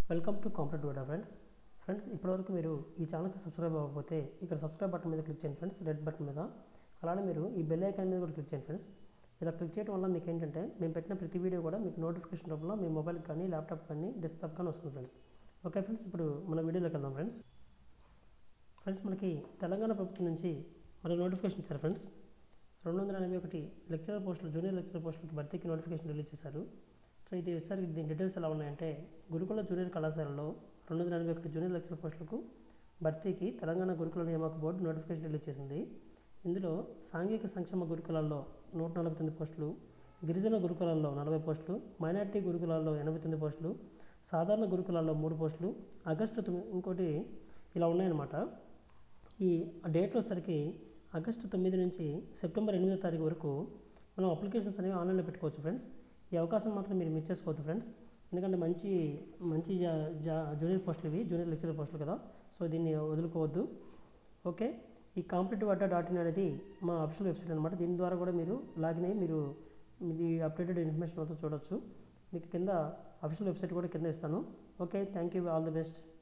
welcome to competitive data friends friends ఇప్పటివరకు మీరు ఈ ఛానల్కి సబ్స్క్రైబ్ అవ్వకపోతే ఇక్కడ సబ్స్క్రైబ్ బటన్ మీద క్లిక్ చేయండి ఫ్రెండ్స్ రెడ్ బటన్ మీద అలానే మీరు ఈ బెల్ ఐకాన్ మీద కూడా క్లిక్ చేయండి ఫ్రెండ్స్ ఇలా క్లిక్ చేయడం వల్ల మీకు ఏంటంటే మేము పెట్టిన ప్రతి వీడియో కూడా మీకు నోటిఫికేషన్ రూపంలో మీ మొబైల్ కానీ ల్యాప్టాప్ కానీ డెస్క్టాప్ కానీ వస్తుంది ఫ్రెండ్స్ ఓకే ఫ్రెండ్స్ ఇప్పుడు మన వీడియోలోకి వెళ్దాం ఫ్రెండ్స్ ఫ్రెండ్స్ మనకి తెలంగాణ ప్రభుత్వం నుంచి మనకి నోటిఫికేషన్ ఇచ్చారు ఫ్రెండ్స్ రెండు వందల ఎనభై ఒకటి లెక్చరర్ పోస్టులు జూనియర్ లెక్చరర్ పోస్టులకి భర్తీకి నోటిఫికేషన్ రిలీజ్ చేశారు సో ఇది వచ్చేసరికి దీని డీటెయిల్స్ ఎలా ఉన్నాయంటే గురుకుల జూనియర్ కళాశాలలో రెండు వందల ఎనభై ఒకటి జూనియర్ లెక్చరర్ పోస్టులకు భర్తీకి తెలంగాణ గురుకుల నియామక బోర్డు నోటిఫికేషన్ రిలీజ్ చేసింది ఇందులో సాంఘిక సంక్షేమ గురుకులాల్లో నూట నలభై తొమ్మిది పోస్టులు గిరిజన గురుకులాల్లో నలభై పోస్టులు మైనార్టీ గురుకులాల్లో ఎనభై తొమ్మిది పోస్టులు సాధారణ గురుకులాల్లో మూడు పోస్టులు ఆగస్టు తొమ్మిది ఇంకోటి ఇలా ఉన్నాయన్నమాట ఈ డేట్లో వచ్చరికి ఆగస్టు తొమ్మిది నుంచి సెప్టెంబర్ ఎనిమిదో తారీఖు వరకు మనం అప్లికేషన్స్ అనేవి ఆన్లైన్లో పెట్టుకోవచ్చు ఫ్రెండ్స్ ఈ అవకాశం మాత్రం మీరు మిస్ చేసుకోవద్దు ఫ్రెండ్స్ ఎందుకంటే మంచి మంచి జా జా జూనియర్ పోస్టులు ఇవి జూనియర్ లెక్చరర్ పోస్టులు కదా సో దీన్ని వదులుకోవద్దు ఓకే ఈ కాంపిటేటివ్ అడ్డా డాట్ ఇన్ అనేది మా అఫీషియల్ వెబ్సైట్ అనమాట దీని ద్వారా కూడా మీరు లాగిన్ అయ్యి మీరు ఇది అప్డేటెడ్ ఇన్ఫర్మేషన్ మొత్తం చూడొచ్చు మీకు కింద అఫీషియల్ వెబ్సైట్ కూడా కింద ఇస్తాను okay thank you all the best